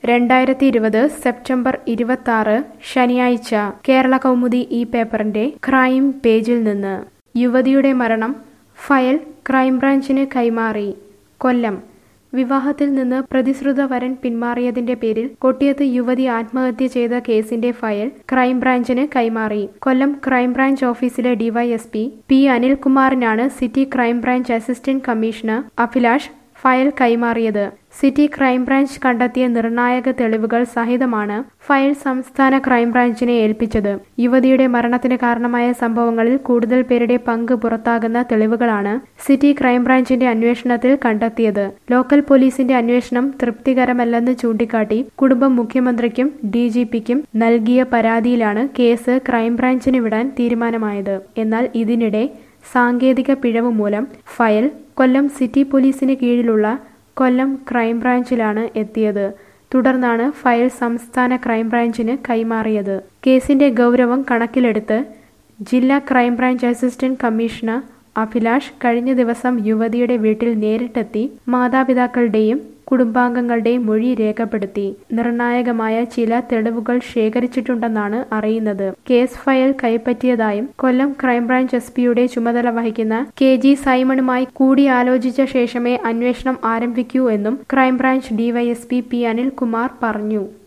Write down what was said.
രണ്ടായിരത്തി ഇരുപത് സെപ്റ്റംബർ ഇരുപത്തി ശനിയാഴ്ച കേരള കൗമുദി ഈ പേപ്പറിന്റെ ക്രൈം പേജിൽ നിന്ന് യുവതിയുടെ മരണം ഫയൽ ക്രൈംബ്രാഞ്ചിന് കൈമാറി കൊല്ലം വിവാഹത്തിൽ നിന്ന് പ്രതിശ്രുത വരൻ പിന്മാറിയതിന്റെ പേരിൽ കൊട്ടിയത്ത് യുവതി ആത്മഹത്യ ചെയ്ത കേസിന്റെ ഫയൽ ക്രൈംബ്രാഞ്ചിന് കൈമാറി കൊല്ലം ക്രൈംബ്രാഞ്ച് ഓഫീസിലെ ഡിവൈഎസ്പി പി അനിൽകുമാറിനാണ് city crime branch assistant commissioner Abhilash file കൈമാറിയത് സിറ്റി ക്രൈംബ്രാഞ്ച് കണ്ടെത്തിയ നിർണായക തെളിവുകൾ സഹിതമാണ് ഫയൽ സംസ്ഥാന ക്രൈംബ്രാഞ്ചിനെ ഏൽപ്പിച്ചത് യുവതിയുടെ മരണത്തിന് കാരണമായ സംഭവങ്ങളിൽ കൂടുതൽ പേരുടെ പങ്ക് പുറത്താകുന്ന തെളിവുകളാണ് സിറ്റി ക്രൈംബ്രാഞ്ചിന്റെ അന്വേഷണത്തിൽ കണ്ടെത്തിയത് ലോക്കൽ പോലീസിന്റെ അന്വേഷണം തൃപ്തികരമല്ലെന്ന് ചൂണ്ടിക്കാട്ടി കുടുംബം മുഖ്യമന്ത്രിക്കും ഡിജിപിക്കും നൽകിയ പരാതിയിലാണ് കേസ് ക്രൈംബ്രാഞ്ചിന് വിടാൻ തീരുമാനമായത് എന്നാൽ ഇതിനിടെ സാങ്കേതിക പിഴവ് മൂലം ഫയൽ കൊല്ലം സിറ്റി പോലീസിന് കീഴിലുള്ള കൊല്ലം ക്രൈംബ്രാഞ്ചിലാണ് എത്തിയത് തുടർന്നാണ് ഫയൽ സംസ്ഥാന ക്രൈംബ്രാഞ്ചിന് കൈമാറിയത് കേസിന്റെ ഗൗരവം കണക്കിലെടുത്ത് ജില്ലാ ക്രൈംബ്രാഞ്ച് അസിസ്റ്റന്റ് കമ്മീഷണർ അഭിലാഷ് കഴിഞ്ഞ ദിവസം യുവതിയുടെ വീട്ടിൽ നേരിട്ടെത്തി മാതാപിതാക്കളുടെയും കുടുംബാംഗങ്ങളുടെയും മൊഴി രേഖപ്പെടുത്തി നിർണായകമായ ചില തെളിവുകൾ ശേഖരിച്ചിട്ടുണ്ടെന്നാണ് അറിയുന്നത് കേസ് ഫയൽ കൈപ്പറ്റിയതായും കൊല്ലം ക്രൈംബ്രാഞ്ച് എസ് പിയുടെ ചുമതല വഹിക്കുന്ന കെ ജി സൈമണുമായി കൂടിയാലോചിച്ച ശേഷമേ അന്വേഷണം ആരംഭിക്കൂ എന്നും ക്രൈംബ്രാഞ്ച് ഡിവൈഎസ്പി പി അനിൽകുമാർ പറഞ്ഞു